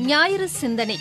ஞாயிறு சிந்தனை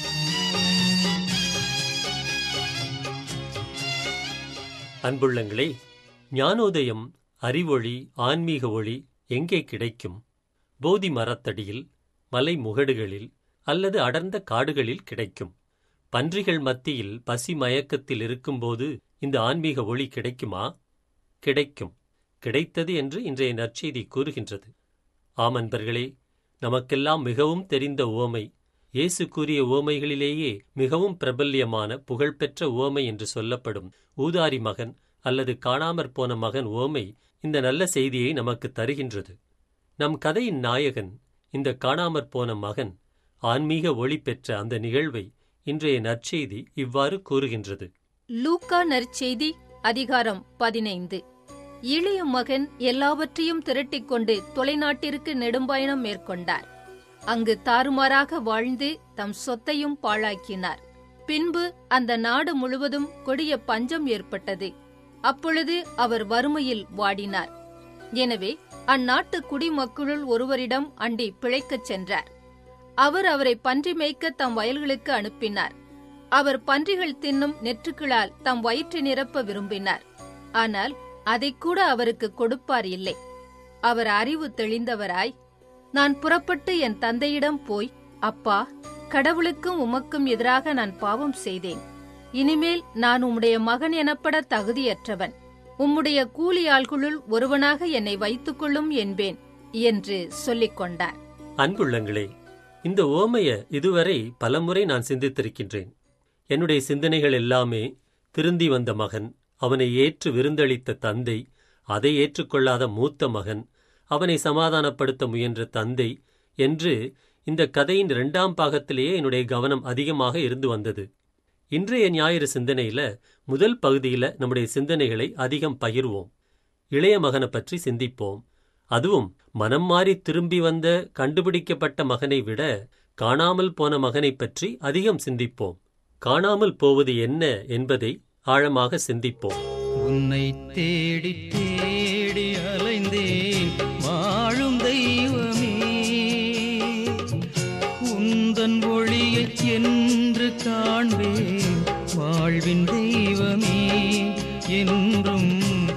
அன்புள்ளங்களே ஞானோதயம் அறிவொளி ஆன்மீக ஒளி எங்கே கிடைக்கும் போதி மரத்தடியில் மலை முகடுகளில் அல்லது அடர்ந்த காடுகளில் கிடைக்கும் பன்றிகள் மத்தியில் பசி மயக்கத்தில் இருக்கும்போது இந்த ஆன்மீக ஒளி கிடைக்குமா கிடைக்கும் கிடைத்தது என்று இன்றைய நற்செய்தி கூறுகின்றது ஆமன்பர்களே நமக்கெல்லாம் மிகவும் தெரிந்த உவமை இயேசு கூறிய உவமைகளிலேயே மிகவும் பிரபல்யமான புகழ்பெற்ற உவமை என்று சொல்லப்படும் ஊதாரி மகன் அல்லது காணாமற் போன மகன் உவமை இந்த நல்ல செய்தியை நமக்கு தருகின்றது நம் கதையின் நாயகன் இந்த காணாமற் போன மகன் ஆன்மீக ஒளி பெற்ற அந்த நிகழ்வை இன்றைய நற்செய்தி இவ்வாறு கூறுகின்றது லூக்கா நற்செய்தி அதிகாரம் பதினைந்து இளைய மகன் எல்லாவற்றையும் திரட்டிக் கொண்டு தொலைநாட்டிற்கு நெடும்பயணம் மேற்கொண்டார் அங்கு தாறுமாறாக வாழ்ந்து தம் சொத்தையும் பாழாக்கினார் பின்பு அந்த நாடு முழுவதும் கொடிய பஞ்சம் ஏற்பட்டது அப்பொழுது அவர் வறுமையில் வாடினார் எனவே அந்நாட்டு குடிமக்களுள் ஒருவரிடம் அண்டி பிழைக்கச் சென்றார் அவர் அவரை பன்றி மேய்க்க தம் வயல்களுக்கு அனுப்பினார் அவர் பன்றிகள் தின்னும் நெற்றுக்களால் தம் வயிற்றை நிரப்ப விரும்பினார் ஆனால் அதைக் கூட அவருக்கு கொடுப்பார் இல்லை அவர் அறிவு தெளிந்தவராய் நான் புறப்பட்டு என் தந்தையிடம் போய் அப்பா கடவுளுக்கும் உமக்கும் எதிராக நான் பாவம் செய்தேன் இனிமேல் நான் உம்முடைய மகன் எனப்பட தகுதியற்றவன் உம்முடைய கூலி ஆள்களுள் ஒருவனாக என்னை வைத்துக் கொள்ளும் என்பேன் என்று சொல்லிக் கொண்டார் அன்புள்ளங்களே இந்த ஓமைய இதுவரை பலமுறை நான் சிந்தித்திருக்கின்றேன் என்னுடைய சிந்தனைகள் எல்லாமே திருந்தி வந்த மகன் அவனை ஏற்று விருந்தளித்த தந்தை அதை ஏற்றுக்கொள்ளாத மூத்த மகன் அவனை சமாதானப்படுத்த முயன்ற தந்தை என்று இந்த கதையின் இரண்டாம் பாகத்திலேயே என்னுடைய கவனம் அதிகமாக இருந்து வந்தது இன்றைய ஞாயிறு சிந்தனையில முதல் பகுதியில நம்முடைய சிந்தனைகளை அதிகம் பகிர்வோம் இளைய மகனை பற்றி சிந்திப்போம் அதுவும் மனம் மாறி திரும்பி வந்த கண்டுபிடிக்கப்பட்ட மகனை விட காணாமல் போன மகனைப் பற்றி அதிகம் சிந்திப்போம் காணாமல் போவது என்ன என்பதை ஆழமாக சிந்திப்போம் உன்னை தேடி தேடி அலைந்தேன் வாழும் தெய்வமே உந்தன் ஒளியை என்று காண்பேன் வாழ்வின் தெய்வமே என்றும்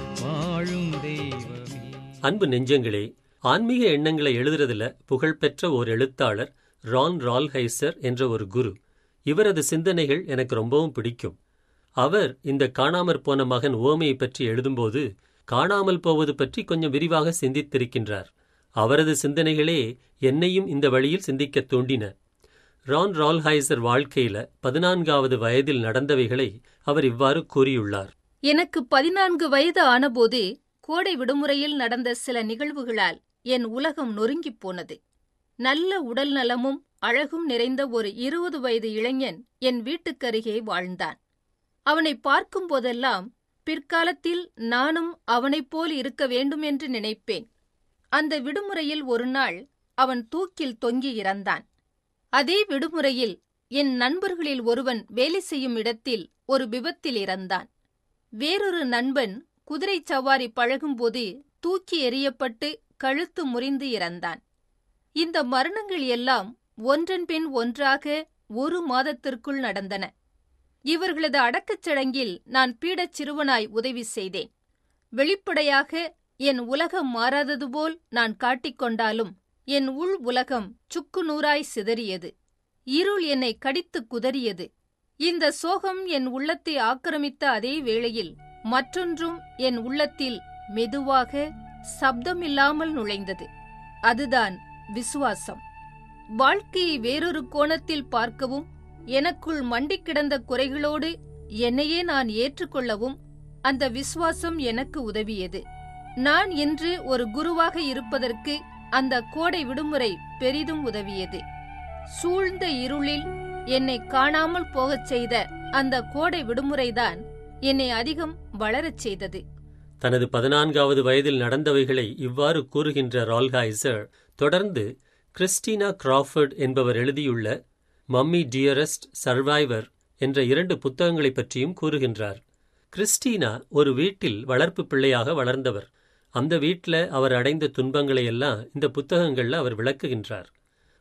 வாழும் தெய்வமே அன்பு நெஞ்சங்களே ஆன்மீக எண்ணங்களை எழுதுறதுல புகழ்பெற்ற ஓர் எழுத்தாளர் ரான் ரால்ஹைசர் என்ற ஒரு குரு இவரது சிந்தனைகள் எனக்கு ரொம்பவும் பிடிக்கும் அவர் இந்த காணாமற் போன மகன் ஓமையை பற்றி எழுதும்போது காணாமல் போவது பற்றி கொஞ்சம் விரிவாக சிந்தித்திருக்கின்றார் அவரது சிந்தனைகளே என்னையும் இந்த வழியில் சிந்திக்கத் தூண்டின ரான் ரால்ஹைசர் வாழ்க்கையில பதினான்காவது வயதில் நடந்தவைகளை அவர் இவ்வாறு கூறியுள்ளார் எனக்கு பதினான்கு வயது ஆனபோது கோடை விடுமுறையில் நடந்த சில நிகழ்வுகளால் என் உலகம் நொறுங்கிப் போனது நல்ல உடல் நலமும் அழகும் நிறைந்த ஒரு இருபது வயது இளைஞன் என் வீட்டுக்கருகே வாழ்ந்தான் அவனை பார்க்கும் போதெல்லாம் பிற்காலத்தில் நானும் அவனைப் போல் இருக்க வேண்டும் என்று நினைப்பேன் அந்த விடுமுறையில் ஒரு நாள் அவன் தூக்கில் தொங்கி இறந்தான் அதே விடுமுறையில் என் நண்பர்களில் ஒருவன் வேலை செய்யும் இடத்தில் ஒரு விபத்தில் இறந்தான் வேறொரு நண்பன் குதிரை சவாரி பழகும்போது தூக்கி எறியப்பட்டு கழுத்து முறிந்து இறந்தான் இந்த மரணங்கள் எல்லாம் ஒன்றன் பின் ஒன்றாக ஒரு மாதத்திற்குள் நடந்தன இவர்களது அடக்கச் சடங்கில் நான் பீடச் சிறுவனாய் உதவி செய்தேன் வெளிப்படையாக என் உலகம் மாறாதது போல் நான் காட்டிக்கொண்டாலும் என் உள் உலகம் சுக்கு நூறாய் சிதறியது இருள் என்னை கடித்துக் குதறியது இந்த சோகம் என் உள்ளத்தை ஆக்கிரமித்த அதே வேளையில் மற்றொன்றும் என் உள்ளத்தில் மெதுவாக சப்தமில்லாமல் நுழைந்தது அதுதான் விசுவாசம் வாழ்க்கையை வேறொரு கோணத்தில் பார்க்கவும் எனக்குள் மண்டிக் கிடந்த குறைகளோடு என்னையே நான் ஏற்றுக்கொள்ளவும் அந்த விசுவாசம் எனக்கு உதவியது நான் இன்று ஒரு குருவாக இருப்பதற்கு அந்த கோடை விடுமுறை பெரிதும் உதவியது சூழ்ந்த இருளில் என்னை காணாமல் போகச் செய்த அந்த கோடை விடுமுறைதான் என்னை அதிகம் வளரச் செய்தது தனது பதினான்காவது வயதில் நடந்தவைகளை இவ்வாறு கூறுகின்ற ரால்ஹைசர் தொடர்ந்து கிறிஸ்டினா கிராஃபர்ட் என்பவர் எழுதியுள்ள மம்மி டியரஸ்ட் சர்வைவர் என்ற இரண்டு புத்தகங்களைப் பற்றியும் கூறுகின்றார் கிறிஸ்டினா ஒரு வீட்டில் வளர்ப்பு பிள்ளையாக வளர்ந்தவர் அந்த வீட்டில் அவர் அடைந்த துன்பங்களை எல்லாம் இந்த புத்தகங்கள்ல அவர் விளக்குகின்றார்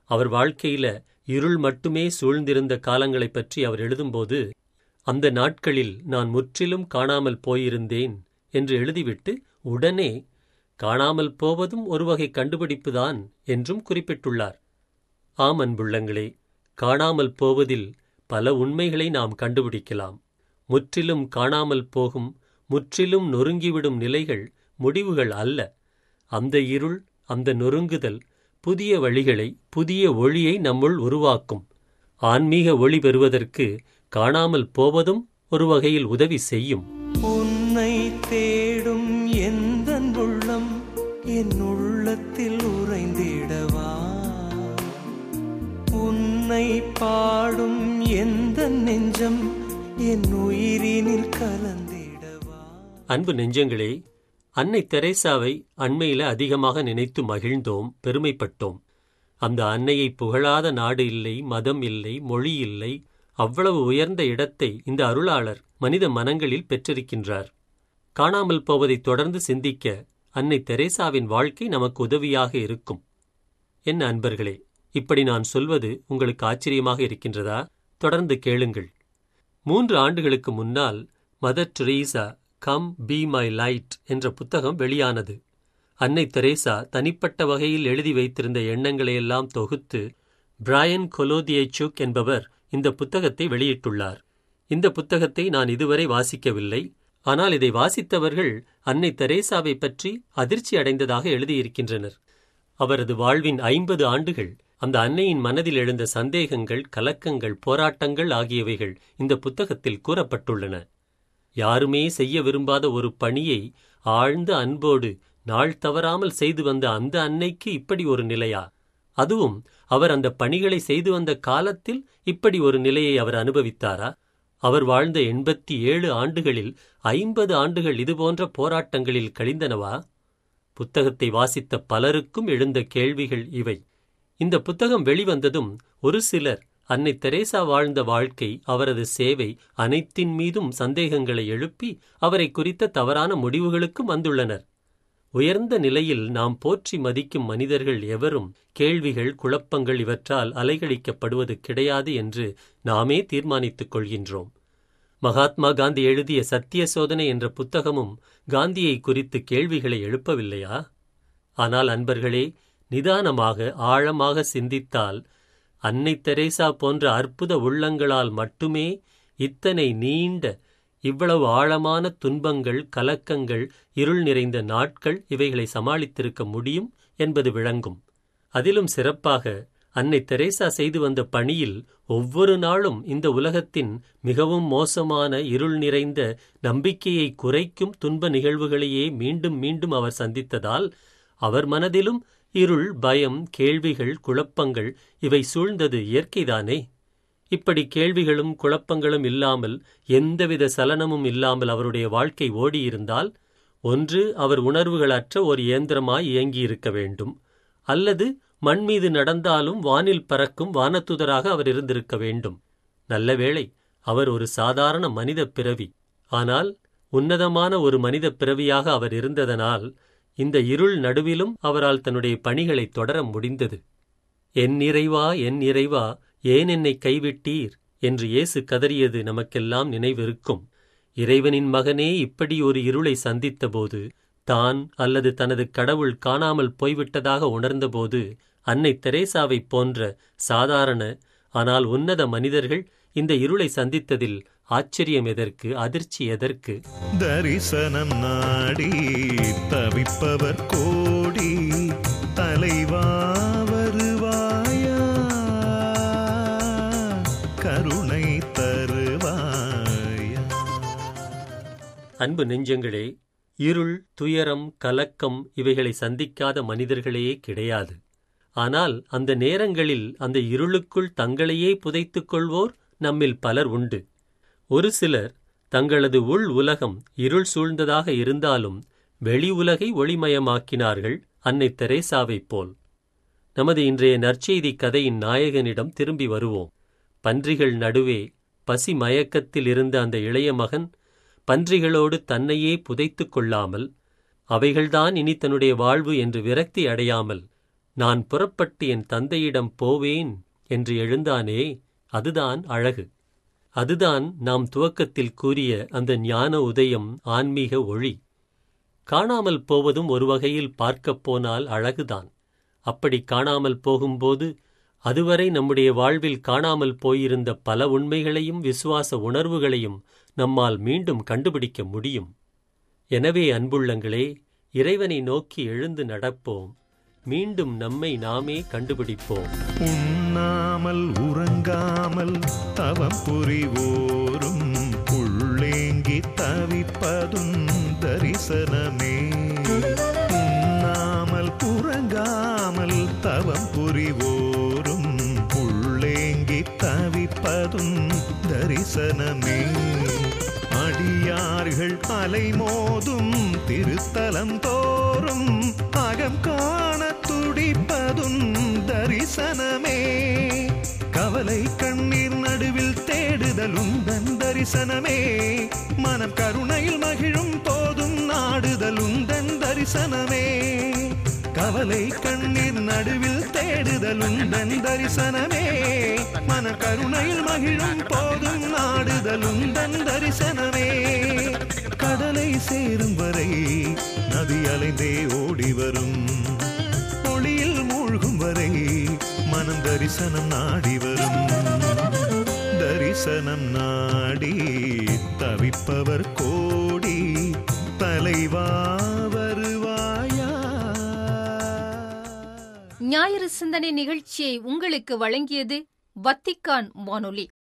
அவர் வாழ்க்கையில இருள் மட்டுமே சூழ்ந்திருந்த காலங்களைப் பற்றி அவர் எழுதும்போது அந்த நாட்களில் நான் முற்றிலும் காணாமல் போயிருந்தேன் என்று எழுதிவிட்டு உடனே காணாமல் போவதும் ஒரு வகை கண்டுபிடிப்புதான் என்றும் குறிப்பிட்டுள்ளார் ஆம் அன்புள்ளங்களே காணாமல் போவதில் பல உண்மைகளை நாம் கண்டுபிடிக்கலாம் முற்றிலும் காணாமல் போகும் முற்றிலும் நொறுங்கிவிடும் நிலைகள் முடிவுகள் அல்ல அந்த இருள் அந்த நொறுங்குதல் புதிய வழிகளை புதிய ஒளியை நம்முள் உருவாக்கும் ஆன்மீக ஒளி பெறுவதற்கு காணாமல் போவதும் ஒரு வகையில் உதவி செய்யும் உன்னை தேடும் எந்த உள்ளம் என் உள்ளத்தில் உறைந்திடவா உன்னை பாடும் எந்த நெஞ்சம் என் உயிரினில் கலந்திடவா அன்பு நெஞ்சங்களே அன்னை தெரேசாவை அண்மையில அதிகமாக நினைத்து மகிழ்ந்தோம் பெருமைப்பட்டோம் அந்த அன்னையை புகழாத நாடு இல்லை மதம் இல்லை மொழி இல்லை அவ்வளவு உயர்ந்த இடத்தை இந்த அருளாளர் மனித மனங்களில் பெற்றிருக்கின்றார் காணாமல் போவதைத் தொடர்ந்து சிந்திக்க அன்னை தெரேசாவின் வாழ்க்கை நமக்கு உதவியாக இருக்கும் என்ன அன்பர்களே இப்படி நான் சொல்வது உங்களுக்கு ஆச்சரியமாக இருக்கின்றதா தொடர்ந்து கேளுங்கள் மூன்று ஆண்டுகளுக்கு முன்னால் Mother Teresa come be my light என்ற புத்தகம் வெளியானது அன்னை தெரேசா தனிப்பட்ட வகையில் எழுதி வைத்திருந்த எண்ணங்களையெல்லாம் தொகுத்து பிராயன் கொலோதியேச்சுக் என்பவர் இந்த புத்தகத்தை வெளியிட்டுள்ளார் இந்த புத்தகத்தை நான் இதுவரை வாசிக்கவில்லை ஆனால் இதை வாசித்தவர்கள் அன்னை தெரேசாவை பற்றி அதிர்ச்சி அடைந்ததாக எழுதியிருக்கின்றனர் அவரது வாழ்வின் ஐம்பது ஆண்டுகள் அந்த அன்னையின் மனதில் எழுந்த சந்தேகங்கள் கலக்கங்கள் போராட்டங்கள் ஆகியவைகள் இந்த புத்தகத்தில் கூறப்பட்டுள்ளன யாருமே செய்ய விரும்பாத ஒரு பணியை ஆழ்ந்த அன்போடு நாள் தவறாமல் செய்து வந்த அந்த அன்னைக்கு இப்படி ஒரு நிலையா அதுவும் அவர் அந்த பணிகளை செய்து வந்த காலத்தில் இப்படி ஒரு நிலையை அவர் அனுபவித்தாரா அவர் வாழ்ந்த எண்பத்தி ஏழு ஆண்டுகளில் ஐம்பது ஆண்டுகள் இதுபோன்ற போராட்டங்களில் கழிந்தனவா புத்தகத்தை வாசித்த பலருக்கும் எழுந்த கேள்விகள் இவை இந்த புத்தகம் வெளிவந்ததும் ஒரு சிலர் அன்னை தெரேசா வாழ்ந்த வாழ்க்கை அவரது சேவை அனைத்தின் மீதும் சந்தேகங்களை எழுப்பி அவரை குறித்த தவறான முடிவுகளுக்கும் வந்துள்ளனர் உயர்ந்த நிலையில் நாம் போற்றி மதிக்கும் மனிதர்கள் எவரும் கேள்விகள் குழப்பங்கள் இவற்றால் அலைகழிக்கப்படுவது கிடையாது என்று நாமே தீர்மானித்துக் கொள்கின்றோம் மகாத்மா காந்தி எழுதிய சத்திய சோதனை என்ற புத்தகமும் காந்தியை குறித்து கேள்விகளை எழுப்பவில்லையா ஆனால் அன்பர்களே நிதானமாக ஆழமாக சிந்தித்தால் அன்னை தெரேசா போன்ற அற்புத உள்ளங்களால் மட்டுமே இத்தனை நீண்ட இவ்வளவு ஆழமான துன்பங்கள் கலக்கங்கள் இருள் நிறைந்த நாட்கள் இவைகளை சமாளித்திருக்க முடியும் என்பது விளங்கும் அதிலும் சிறப்பாக அன்னை தெரேசா செய்து வந்த பணியில் ஒவ்வொரு நாளும் இந்த உலகத்தின் மிகவும் மோசமான இருள் நிறைந்த நம்பிக்கையை குறைக்கும் துன்ப நிகழ்வுகளையே மீண்டும் மீண்டும் அவர் சந்தித்ததால் அவர் மனதிலும் இருள் பயம் கேள்விகள் குழப்பங்கள் இவை சூழ்ந்தது இயற்கைதானே இப்படி கேள்விகளும் குழப்பங்களும் இல்லாமல் எந்தவித சலனமும் இல்லாமல் அவருடைய வாழ்க்கை ஓடியிருந்தால் ஒன்று அவர் உணர்வுகளற்ற ஒரு இயந்திரமாய் இயங்கியிருக்க வேண்டும் அல்லது மண் மீது நடந்தாலும் வானில் பறக்கும் வானத்துதராக அவர் இருந்திருக்க வேண்டும் நல்ல வேளை அவர் ஒரு சாதாரண மனித பிறவி ஆனால் உன்னதமான ஒரு மனித பிறவியாக அவர் இருந்ததனால் இந்த இருள் நடுவிலும் அவரால் தன்னுடைய பணிகளை தொடர முடிந்தது என் இறைவா என் இறைவா ஏன் என்னை கைவிட்டீர் என்று இயேசு கதறியது நமக்கெல்லாம் நினைவிருக்கும் இறைவனின் மகனே இப்படி ஒரு இருளை சந்தித்தபோது தான் அல்லது தனது கடவுள் காணாமல் போய்விட்டதாக உணர்ந்தபோது அன்னை தெரேசாவைப் போன்ற சாதாரண ஆனால் உன்னத மனிதர்கள் இந்த இருளை சந்தித்ததில் ஆச்சரியம் எதற்கு அதிர்ச்சி எதற்கு தரிசனம் நாடி தவிப்பவர் கோடி தலைவா வருவாயா கருணை தருவாயா அன்பு நெஞ்சங்களே இருள் துயரம் கலக்கம் இவைகளை சந்திக்காத மனிதர்களே கிடையாது ஆனால் அந்த நேரங்களில் அந்த இருளுக்குள் தங்களையே புதைத்துக் கொள்வோர் நம்மில் பலர் உண்டு ஒரு சிலர் தங்களது உள் உலகம் இருள் சூழ்ந்ததாக இருந்தாலும் வெளி உலகை ஒளிமயமாக்கினார்கள் அன்னை தெரேசாவைப் போல் நமது இன்றைய நற்செய்தி கதையின் நாயகனிடம் திரும்பி வருவோம் பன்றிகள் நடுவே பசி மயக்கத்தில் இருந்த அந்த இளைய மகன் பன்றிகளோடு தன்னையே புதைத்துக் கொள்ளாமல் அவைகள்தான் இனி தன்னுடைய வாழ்வு என்று விரக்தி அடையாமல் நான் புறப்பட்டு என் தந்தையிடம் போவேன் என்று எழுந்தானே அதுதான் அழகு அதுதான் நாம் துவக்கத்தில் கூறிய அந்த ஞான உதயம் ஆன்மீக ஒளி காணாமல் போவதும் ஒரு வகையில் பார்க்கப் போனால் அழகுதான் அப்படி காணாமல் போகும்போது அதுவரை நம்முடைய வாழ்வில் காணாமல் போயிருந்த பல உண்மைகளையும் விசுவாச உணர்வுகளையும் நம்மால் மீண்டும் கண்டுபிடிக்க முடியும் எனவே அன்புள்ளங்களே இறைவனை நோக்கி எழுந்து நடப்போம் மீண்டும் நம்மை நாமே கண்டுபிடிப்போம் உண்ணாமல் உறங்காமல் தவம் புரிவோரும் உள்ளேங்கி தவிப்பதும் தரிசனமே உண்ணாமல் உறங்காமல் தவம் புரிவோரும் உள்ளேங்கி தவிப்பதும் தரிசனமே அடியார்கள் அலைமோதும் திருத்தலம் தோறும் அகம் காண துடிப்பதும் தரிசனமே கவலை கண்ணீர் நடுவில் தேடுதலும் தன் தரிசனமே மனம் கருணையில் மகிழும் போதும் நாடுதலும் தன் தரிசனமே கவலை கண்ணீர் நடுவில் தேடுதலும் தன் தரிசனமே மன கருணையில் மகிழும் போதும் நாடுதலும் தன் தரிசனமே கடலை சேரும் வரை நதி அலைந்தே ஓடி வரும் ஒளியில் மூழ்கும் வரை மனம் தரிசனம் நாடி வரும் தரிசனம் நாடி தவிப்பவர் கோடி தலைவா வருவாயா ஞாயிறு சிந்தனை நிகழ்ச்சியை உங்களுக்கு வழங்கியது வத்திக்கான் வானொலி